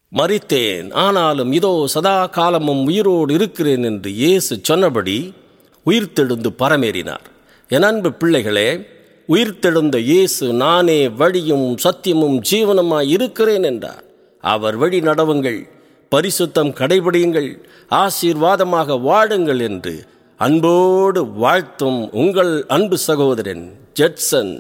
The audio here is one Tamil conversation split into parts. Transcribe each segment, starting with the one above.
மறித்தேன் ஆனாலும் இதோ சதா காலமும் உயிரோடு இருக்கிறேன் என்று இயேசு சொன்னபடி உயிர்த்தெழுந்து பரமேறினார் என் அன்பு பிள்ளைகளே உயிர்த்தெழுந்த இயேசு நானே வழியும் சத்தியமும் ஜீவனமாய் இருக்கிறேன் என்றார் அவர் வழி நடவுங்கள் பரிசுத்தம் கடைபிடியுங்கள் ஆசீர்வாதமாக வாழுங்கள் என்று அன்போடு வாழ்த்தும் உங்கள் அன்பு சகோதரன் ஜெட்சன்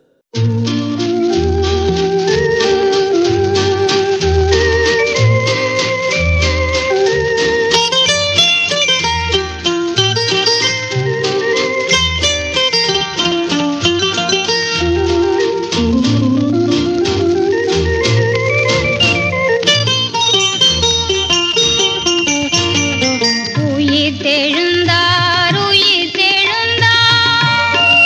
உயிர் தெழுந்தார் உயிர் தெழுந்தார்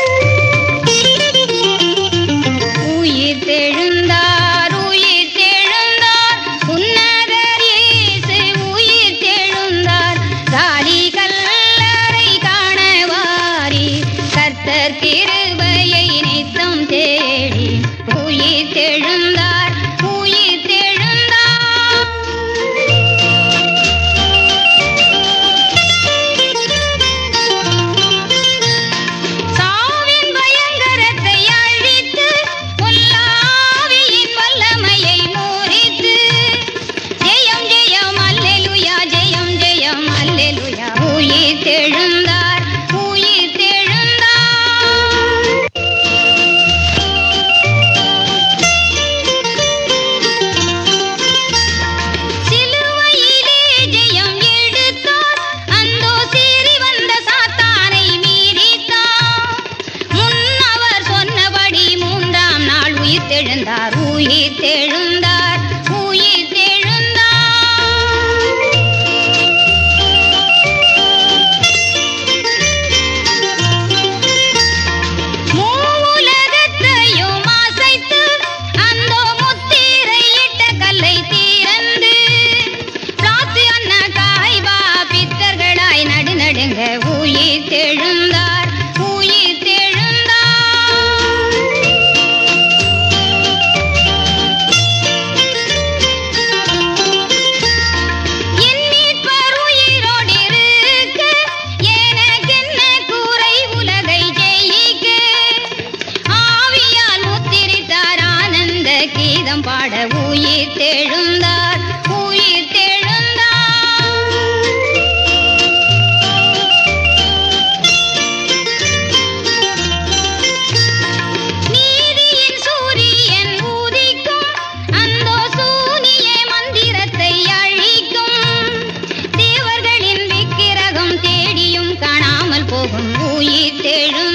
உயிர் தெழுந்தார் உயிர் தெழுந்தார் உன்னதர் இயேசு உயிர் தெழுந்தார் காலி கல்லறை காணவாரி கர்த்தர் கிருபையை நித்தம் தேடி உயிர் தெழுந்தார் உயிர் தெழுந்தார் சாவின் பயங்கரத்தை அழித்து பொல்லாவியின் வல்லமையை முறித்து ஜெயம் ஜெயம் அல்லேலூயா ஜெயம் ஜெயம் அல்லேலூயா உயிர் தெழுந்தார் உயிர் தெழுந்தார் சிலுவையிலே ஜெயம் எடுத்தார் அந்தோ சீறி வந்த சாத்தானை மீறித்தார் முன் அவர் சொன்னபடி மூன்றாம் நாள் உயிர் தெழுந்தார் உயிர் தெழுந்தார் உயிர் தெழுந்தார் மூவுலகத்தையும் அசைத்து அந்தோ முத்திரையிட்ட கல்லை தீரந்து பிளாத்து அண்ண காய்வா பித்தர்களாய் நடுநடுங்க உயிர் தெழுந்தார் உயிர் தெழுந்தார் என் மீட்பர் உயிரோடு இருக்க, எனக்கென்ன குறை உலகை ஜெயிக்க? ஆவியால் முத்திரித்தார் ஆனந்த கீதம் பாட உயிர் தெழுந்தார் உயிர் தெழுந்தார் நீதியின் சூரியன் உதிக்கும் அந்தோ சூனிய மந்திரத்தை அழிக்கும் தேவர்களின் விக்கிரகம் தேடியும் காணாமல் போகும் உயிர் தெழும்